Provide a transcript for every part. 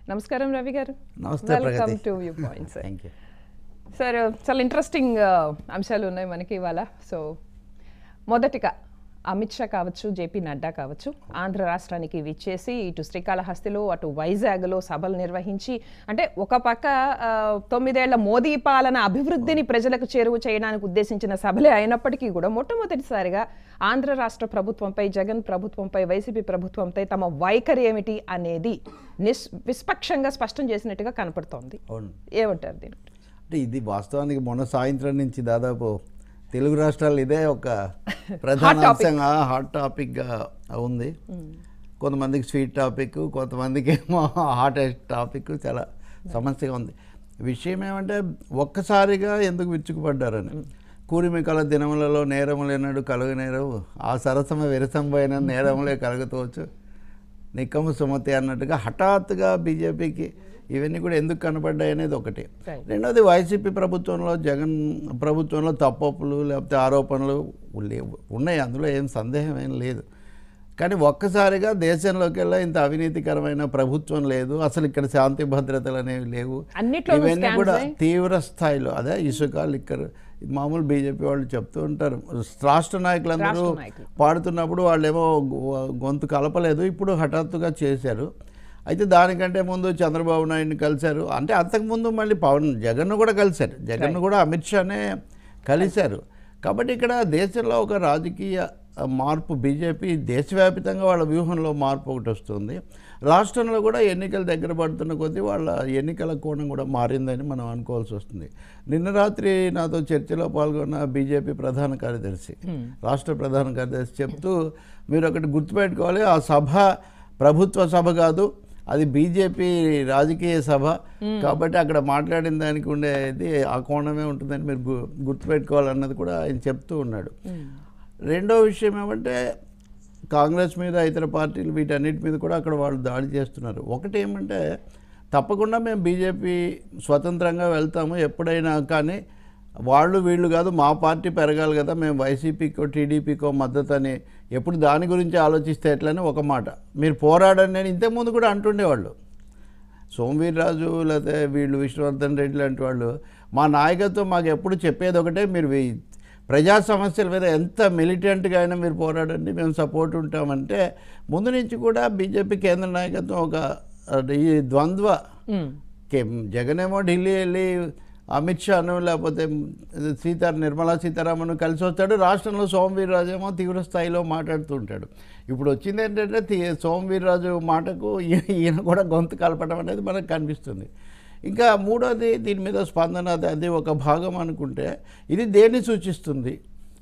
నమస్కారం రవి గారు నమస్తే welcome Pragathi to view points thank you sir చాలా ఇంట్రెస్టింగ్ అంశాలు ఉన్నాయి మనకి ఇవాళ సో మొదటిగా అమిత్ షా కావచ్చు జేపీ నడ్డా కావచ్చు ఆంధ్ర రాష్ట్రానికి విచ్చేసి ఇటు శ్రీకాళహస్తిలో అటు వైజాగ్లో సభలు నిర్వహించి అంటే ఒక పక్క ఆ, తొమ్మిదేళ్ల మోదీ పాలన అభివృద్ధిని ప్రజలకు చేరువ చేయడానికి ఉద్దేశించిన సభలే అయినప్పటికీ కూడా మొట్టమొదటిసారిగా ఆంధ్ర రాష్ట్ర ప్రభుత్వంపై జగన్ ప్రభుత్వంపై వైసీపీ ప్రభుత్వంపై తమ వైఖరి ఏమిటి అనేది నిస్ విస్పక్షంగా స్పష్టం చేసినట్టుగా కనపడుతోంది అవును ఏమంటారు దీని అంటే ఇది వాస్తవానికి మొన్న సాయంత్రం నుంచి దాదాపు తెలుగు రాష్ట్రాలు ఇదే ఒక ప్రధాన topic. అంశంగా హాట్ టాపిక్గా ఉంది కొంతమందికి స్వీట్ టాపిక్ కొంతమందికి ఏమో హాటెస్ట్ టాపిక్ చాలా సమస్యగా ఉంది విషయం ఏమంటే ఒక్కసారిగా ఎందుకు విరుచుకుపడ్డారని కూరిమికల దినములలో నేరములేనాడు కలుగనేరవు ఆ సరసమ విరసంపైన నేరములే కలుగుతవచ్చు నిక్కము సుమతి అన్నట్టుగా హఠాత్తుగా బీజేపీకి ఇవన్నీ కూడా ఎందుకు కనపడ్డాయి అనేది ఒకటి Right. రెండోది వైసీపీ ప్రభుత్వంలో జగన్ ప్రభుత్వంలో తప్పప్పులు లేకపోతే ఆరోపణలు లేవు ఉన్నాయి అందులో ఏం సందేహం ఏం లేదు కానీ ఒక్కసారిగా దేశంలోకి వెళ్ళా ఇంత అవినీతికరమైన ప్రభుత్వం లేదు అసలు ఇక్కడ శాంతి భద్రతలు అనేవి లేవు అన్నిట్లోనూ ఇవన్నీ scams కూడా ఏ? తీవ్ర స్థాయిలో అదే ఇసుక లిక్కర్ ఇది మామూలు బీజేపీ వాళ్ళు చెప్తూ ఉంటారు రాష్ట్ర నాయకులందరూ రాష్ట్ర నాయకులు. పాడుతున్నప్పుడు వాళ్ళేమో గొ- గొంతు కలపలేదు ఇప్పుడు హఠాత్తుగా చేశారు అయితే దానికంటే ముందు చంద్రబాబు నాయుడిని కలిశారు అంటే అంతకుముందు మళ్ళీ పవన్ జగన్ను కూడా కలిశారు జగన్ను కూడా అమిత్ షానే కలిశారు కాబట్టి ఇక్కడ దేశంలో ఒక రాజకీయ మార్పు బీజేపీ దేశవ్యాప్తంగా వాళ్ళ వ్యూహంలో మార్పు ఒకటి వస్తుంది రాష్ట్రంలో కూడా ఎన్నికలు దగ్గర పడుతున్న కొద్దీ వాళ్ళ ఎన్నికల కోణం కూడా మారిందని మనం అనుకోవాల్సి వస్తుంది నిన్న రాత్రి నాతో చర్చలో పాల్గొన్న బీజేపీ ప్రధాన కార్యదర్శి రాష్ట్ర ప్రధాన కార్యదర్శి చెప్తూ మీరు ఒకటి గుర్తుపెట్టుకోవాలి ఆ సభ ప్రభుత్వ సభ కాదు అది బీజేపీ రాజకీయ సభ కాబట్టి అక్కడ మాట్లాడిన దానికి ఉండేది ఆ కోణమే ఉంటుందని మీరు గు- గుర్తుపెట్టుకోవాలన్నది కూడా ఆయన చెప్తూ ఉన్నాడు రెండో విషయం ఏమంటే కాంగ్రెస్ మీద ఇతర పార్టీలు వీటన్నిటి మీద కూడా అక్కడ వాళ్ళు దాడి చేస్తున్నారు ఒకటి ఏమంటే తప్పకుండా మేము బీజేపీ స్వతంత్రంగా వెళ్తాము ఎప్పుడైనా కానీ వాళ్ళు వీళ్ళు కాదు మా పార్టీ పెరగాలి కదా మేము వైసీపీకో టీడీపీకో మద్దతు అని ఎప్పుడు దాని గురించి ఆలోచిస్తే ఎట్లని ఒక మాట మీరు పోరాడండి అని ఇంతకుముందు కూడా అంటుండేవాళ్ళు సోమవీర్రాజు లేకపోతే వీళ్ళు విష్ణువర్ధన్ రెడ్డి లాంటి వాళ్ళు మా నాయకత్వం మాకు ఎప్పుడు చెప్పేది ఒకటే మీరు వీ- ప్రజా సమస్యల మీద ఎంత మిలిటెంట్గా అయినా మీరు పోరాడండి మేము సపోర్ట్ ఉంటామంటే ముందు నుంచి కూడా బీజేపీ కేంద్ర నాయకత్వం ఒక అంటే ఈ ద్వంద్వ కే- జగన్ ఏమో ఢిల్లీ వెళ్ళి అమిత్ షాను లేకపోతే సీతా నిర్మలా సీతారామన్ కలిసి వస్తాడు రాష్ట్రంలో సోమవీర్రాజు ఏమో తీవ్ర స్థాయిలో మాట్లాడుతూ ఉంటాడు ఇప్పుడు వచ్చింది ఏంటంటే తీ- సోమవీర్రాజు మాటకు ఈయన ఈయన కూడా గొంతు కలపడం అనేది మనకు కనిపిస్తుంది ఇంకా మూడోది దీని మీద స్పందన అది అది ఒక భాగం అనుకుంటే ఇది దేన్ని సూచిస్తుంది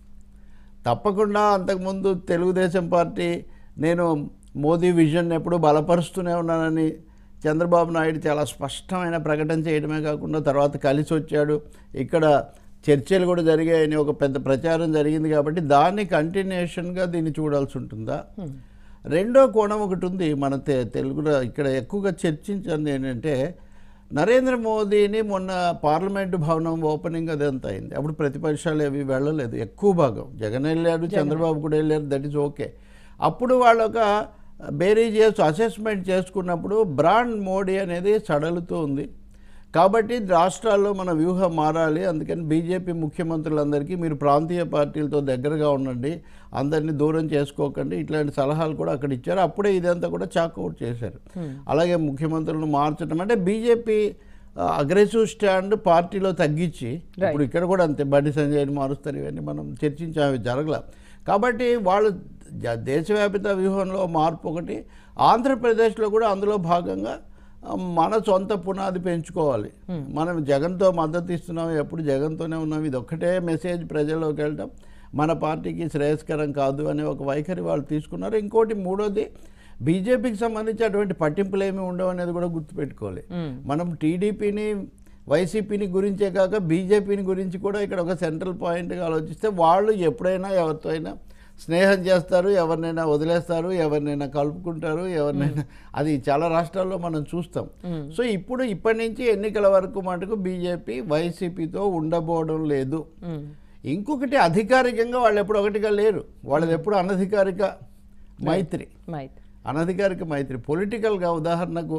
తప్పకుండా అంతకుముందు తెలుగుదేశం పార్టీ నేను మోదీ విజన్ ఎప్పుడు బలపరుస్తూనే ఉన్నానని చంద్రబాబు నాయుడు చాలా స్పష్టమైన ప్రకటన చేయడమే కాకుండా తర్వాత కలిసి వచ్చాడు ఇక్కడ చర్చలు కూడా జరిగాయని ఒక పెద్ద ప్రచారం జరిగింది కాబట్టి దాన్ని కంటిన్యూషన్గా దీన్ని చూడాల్సి ఉంటుందా రెండో కోణం ఒకటి ఉంది మన తె తెలుగులో ఇక్కడ ఎక్కువగా చర్చించింది ఏంటంటే నరేంద్ర మోదీని మొన్న పార్లమెంటు భవనం ఓపెనింగ్ అదంతా అయింది అప్పుడు ప్రతిపక్షాలు ఏవి వెళ్ళలేదు ఎక్కువ భాగం జగన్ వెళ్ళాడు చంద్రబాబు కూడా వెళ్ళారు దట్ ఈస్ ఓకే అప్పుడు వాళ్ళు ఒక బేరీజ్ చేసి అసెస్మెంట్ చేసుకున్నప్పుడు బ్రాండ్ మోడీ అనేది సడలుతూ ఉంది కాబట్టి రాష్ట్రాల్లో మన వ్యూహం మారాలి అందుకని బీజేపీ ముఖ్యమంత్రులందరికీ మీరు ప్రాంతీయ పార్టీలతో దగ్గరగా ఉండండి అందరినీ దూరం చేసుకోకండి ఇట్లాంటి సలహాలు కూడా అక్కడ ఇచ్చారు అప్పుడే ఇదంతా కూడా చాకౌట్ చేశారు అలాగే ముఖ్యమంత్రులను మార్చడం అంటే బీజేపీ అగ్రెసివ్ స్టాండ్ పార్టీలో తగ్గించి ఇప్పుడు ఇక్కడ కూడా అంతే బండి సంజయ్ని మారుస్తారు ఇవన్నీ మనం చర్చించాం అవి జరగల కాబట్టి వాళ్ళు జ- దేశవ్యాపిత వ్యూహంలో మార్పు ఒకటి ఆంధ్రప్రదేశ్లో కూడా అందులో భాగంగా ఆ, మన సొంత పునాది పెంచుకోవాలి మనం జగన్తో మద్దతు ఇస్తున్నాం ఎప్పుడు జగన్తోనే ఉన్నాం ఇది ఒక్కటే మెసేజ్ ప్రజల్లోకి వెళ్ళటం మన పార్టీకి శ్రేయస్కరం కాదు అనే ఒక వైఖరి వాళ్ళు తీసుకున్నారు ఇంకోటి మూడోది బీజేపీకి సంబంధించి అటువంటి పట్టింపులు ఏమి ఉండవు అనేది కూడా గుర్తుపెట్టుకోవాలి మనం టీడీపీని వైసీపీని గురించే కాక బీజేపీని గురించి కూడా ఇక్కడ ఒక సెంట్రల్ పాయింట్గా ఆలోచిస్తే వాళ్ళు ఎప్పుడైనా ఎవరితో అయినా స్నేహం చేస్తారు ఎవరినైనా వదిలేస్తారు ఎవరినైనా కలుపుకుంటారు ఎవరినైనా అది చాలా రాష్ట్రాల్లో మనం చూస్తాం సో ఇప్పుడు ఇప్పటి నుంచి ఎన్నికల వరకు మటుకు బీజేపీ వైసీపీతో ఉండబోవడం లేదు ఇంకొకటి అధికారికంగా వాళ్ళు ఎప్పుడు ఒకటిగా లేరు వాళ్ళది ఎప్పుడు అనధికారిక మైత్రి మైత్ అనధికారిక మైత్రి పొలిటికల్గా ఉదాహరణకు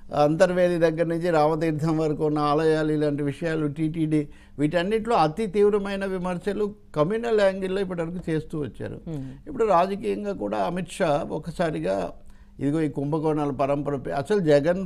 అంతర్వేది దగ్గర నుంచి రామతీర్థం వరకు ఉన్న ఆలయాలు ఇలాంటి విషయాలు టీటీడీ వీటన్నిటిలో అతి తీవ్రమైన విమర్శలు కమ్యూనల్ యాంగిల్లో ఇప్పటివరకు చేస్తూ వచ్చారు ఇప్పుడు రాజకీయంగా కూడా అమిత్ షా ఒకసారిగా ఇదిగో ఈ కుంభకోణాల పరంపర పే- అసలు జగన్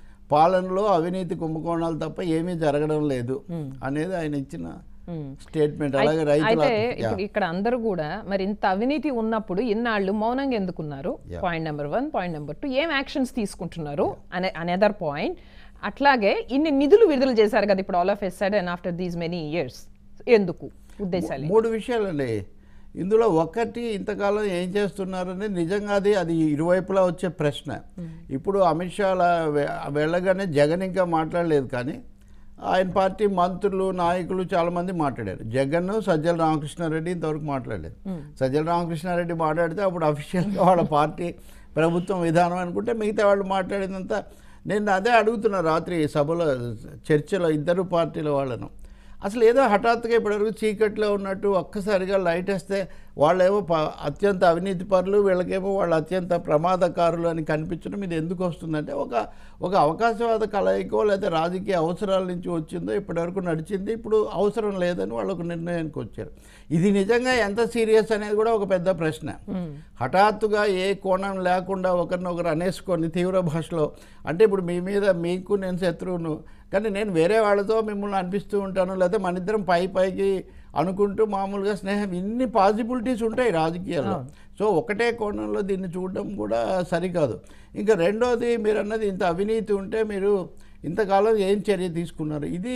పాలనలో అవినీతి కుంభకోణాలు తప్ప ఏమీ జరగడం లేదు అనేది ఆయన ఇచ్చిన స్టేట్మెంట్ అలాగే రైతుల అయితే యా. ఇప్పుడు ఇక్కడ అందరూ కూడా మరి ఇంత అవినీతి ఉన్నప్పుడు ఇన్నాళ్ళు మౌనంగా ఎందుకున్నారు point number one point number two ఏం యాక్షన్స్ తీసుకుంటున్నారు అనే అనదర్ పాయింట్ అట్లాగే ఇన్ని నిధులు విడుదల చేశారు కదా ఇప్పుడు all of S side and after these many years ఎందుకు ఉద్దేశాలు మూడు విషయాలండి ఇందులో ఒకటి ఇంతకాలం ఏం చేస్తున్నారని నిజంగా అది అది ఇరువైపులా వచ్చే ప్రశ్న ఇప్పుడు అమిత్ షా అలా వె- వెళ్ళగానే జగన్ ఇంకా మాట్లాడలేదు కానీ ఆయన పార్టీ మంత్రులు నాయకులు చాలామంది మాట్లాడారు జగన్ సజ్జల రామకృష్ణారెడ్డి ఇంతవరకు మాట్లాడలేదు సజ్జల రామకృష్ణారెడ్డి మాట్లాడితే అప్పుడు అఫీషియల్గా వాళ్ళ పార్టీ ప్రభుత్వం విధానం అనుకుంటే మిగతా వాళ్ళు మాట్లాడినంత నేను అదే అడుగుతున్నా రాత్రి సభలో చర్చలో ఇద్దరు పార్టీల వాళ్ళను అసలు ఏదో హఠాత్తుగా ఇప్పటివరకు చీకట్లో ఉన్నట్టు ఒక్కసారిగా లైట్ వేస్తే వాళ్ళేమో ప అత్యంత అవినీతి పరులు వీళ్ళకేమో వాళ్ళు అత్యంత ప్రమాదకారులు అని కనిపించడం ఇది ఎందుకు వస్తుందంటే ఒక ఒక అవకాశవాద కలయికో లేదా రాజకీయ అవసరాల నుంచి వచ్చిందో ఇప్పటివరకు నడిచింది ఇప్పుడు అవసరం లేదని వాళ్ళు ఒక నిర్ణయానికి వచ్చారు ఇది నిజంగా ఎంత సీరియస్ అనేది కూడా ఒక పెద్ద ప్రశ్న హఠాత్తుగా ఏ కోణం లేకుండా ఒకరినొకరు అనేసుకొని తీవ్ర భాషలో అంటే ఇప్పుడు మీ మీద మీకు నేను శత్రువును కానీ నేను వేరే వాళ్ళతో మిమ్మల్ని అనిపిస్తూ ఉంటాను లేదా మన ఇద్దరం పై పైకి అనుకుంటూ మామూలుగా స్నేహం ఇన్ని పాసిబిలిటీస్ ఉంటాయి రాజకీయాల్లో సో ఒకటే కోణంలో దీన్ని చూడడం కూడా సరికాదు ఇంకా రెండోది మీరు అన్నది ఇంత అవినీతి ఉంటే మీరు ఇంతకాలం ఏం చర్య తీసుకున్నారు ఇది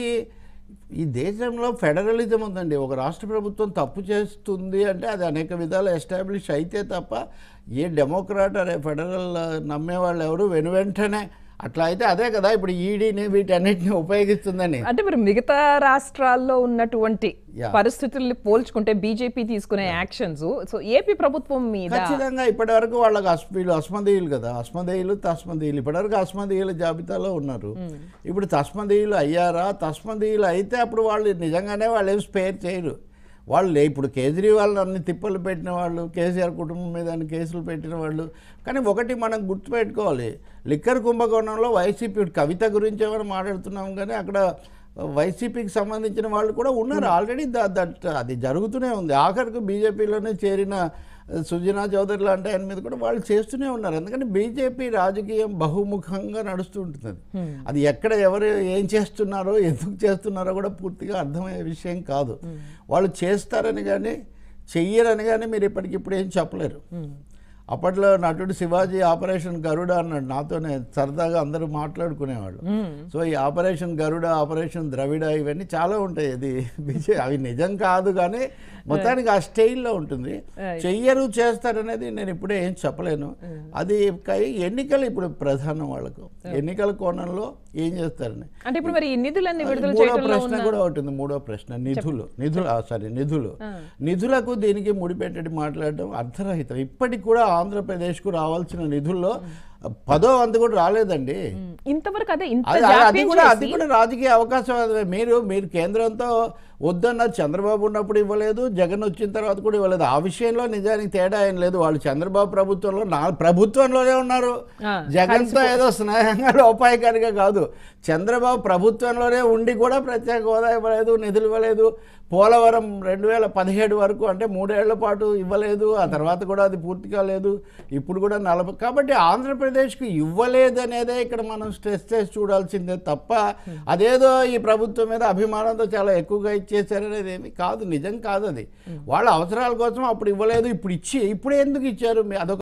ఈ దేశంలో ఫెడరలిజం ఉందండి ఒక రాష్ట్ర ప్రభుత్వం తప్పు చేస్తుంది అంటే అది అనేక విధాలు ఎస్టాబ్లిష్ అయితే తప్ప ఏ డెమోక్రాట్ అనే ఫెడరల్ నమ్మేవాళ్ళు ఎవరు వెను వెంటనే అట్లా అయితే అదే కదా ఇప్పుడు ఈడీని వీటన్నిటిని ఉపయోగిస్తుందని అంటే మరి మిగతా రాష్ట్రాల్లో ఉన్నటువంటి Yeah. పరిస్థితుల్ని పోల్చుకుంటే బీజేపీ తీసుకునే యాక్షన్స్ సో ఏపీ ప్రభుత్వం మీద ఖచ్చితంగా ఇప్పటివరకు వాళ్ళకి అస్ వీళ్ళు అస్మదీయులు కదా అస్మదీయులు తస్మదీయులు ఇప్పటివరకు అస్మదీయుల జాబితాలో ఉన్నారు ఇప్పుడు తస్మదీయులు అయ్యారా తస్మదీయులు అయితే అప్పుడు వాళ్ళు నిజంగానే వాళ్ళు ఏం స్పేర్ చేయరు వాళ్ళు లే- ఇప్పుడు కేజ్రీవాల్ అన్ని తిప్పలు పెట్టిన వాళ్ళు కేసీఆర్ కుటుంబం మీద అన్ని కేసులు పెట్టిన వాళ్ళు కానీ ఒకటి మనం గుర్తుపెట్టుకోవాలి లిక్కర్ కుంభకోణంలో వైసీపీ ఇప్పుడు కవిత గురించి ఏమైనా మాట్లాడుతున్నాం కానీ అక్కడ వైసీపీకి సంబంధించిన వాళ్ళు కూడా ఉన్నారు ఆల్రెడీ దట్ అది జరుగుతూనే ఉంది ఆఖరికి బీజేపీలోనే చేరిన సుజనా చౌదరి లాంటి ఆయన మీద కూడా వాళ్ళు చేస్తూనే ఉన్నారు ఎందుకంటే బీజేపీ రాజకీయం బహుముఖంగా నడుస్తూ ఉంటుంది అది. అది ఎక్కడ ఎవరు ఏం చేస్తున్నారో ఎందుకు చేస్తున్నారో కూడా పూర్తిగా అర్థమయ్యే విషయం కాదు వాళ్ళు చేస్తారని కానీ చెయ్యరని కానీ మీరు ఇప్పటికిప్పుడు ఏం చెప్పలేరు అప్పట్లో నటుడు శివాజీ ఆపరేషన్ గరుడ అన్నాడు నాతోనే సరదాగా అందరూ మాట్లాడుకునేవాళ్ళు సో ఈ ఆపరేషన్ గరుడ ఆపరేషన్ ద్రవిడ ఇవన్నీ చాలా ఉంటాయి ఇది విజయ్ అవి నిజం కాదు కానీ మొత్తానికి ఆ స్టైల్లో ఉంటుంది Right. చెయ్యరు చేస్తారనేది నేను ఇప్పుడే ఏం చెప్పలేను అది కై- ఎన్నికలు ఇప్పుడు ప్రధానం వాళ్ళకు ఎన్నికల కోణంలో ఏం చేస్తారని అంటే ఇప్పుడు మరి ఈ నిధులన్నీ విడుదల మూడో చేయడంలో ప్రశ్న ఉన్న కూడా ఉంటుంది మూడో ప్రశ్న నిధులు నిధులు సారీ నిధులు నిధులకు దీనికి ముడిపెట్టడి మాట్లాడడం అర్థరహితం ఇప్పటికి కూడా ఆంధ్రప్రదేశ్కు రావాల్సిన నిధుల్లో పదో వంతు కూడా రాలేదండి ఉమ్, ఇంతవరకు అదే ఇంత అది అది- అది జాప్యం కూడా అది చేసి కూడా రాజకీయ అవకాశం మీరు మీరు కేంద్రంతో వద్దన్నారు చంద్రబాబు ఉన్నప్పుడు ఇవ్వలేదు జగన్ వచ్చిన తర్వాత కూడా ఇవ్వలేదు ఆ విషయంలో నిజానికి తేడా ఏం లేదు వాళ్ళు చంద్రబాబు ప్రభుత్వంలో నా ప్రభుత్వంలోనే ఉన్నారు ఆ, జగన్తో ఏదో స్నేహంగా లోపాయకారిగా కాదు చంద్రబాబు ప్రభుత్వంలోనే ఉండి కూడా ప్రత్యేక హోదా ఇవ్వలేదు నిధులు ఇవ్వలేదు పోలవరం రెండు వేల పదిహేడు వరకు అంటే మూడేళ్ల పాటు ఇవ్వలేదు ఆ తర్వాత కూడా అది పూర్తి కాలేదు ఇప్పుడు కూడా నలభై కాబట్టి ఆంధ్రప్రదేశ్కి ఇవ్వలేదు అనేదే ఇక్కడ మనం స్ట్రెస్ చేసి చూడాల్సిందే తప్ప అదేదో ఈ ప్రభుత్వం మీద అభిమానంతో చాలా ఎక్కువగా ఇచ్చేసారనేది ఏమి కాదు నిజం కాదు అది వాళ్ళ అవసరాల కోసం అప్పుడు ఇవ్వలేదు ఇప్పుడు ఇచ్చి ఇప్పుడు ఎందుకు ఇచ్చారు మీ- అదొక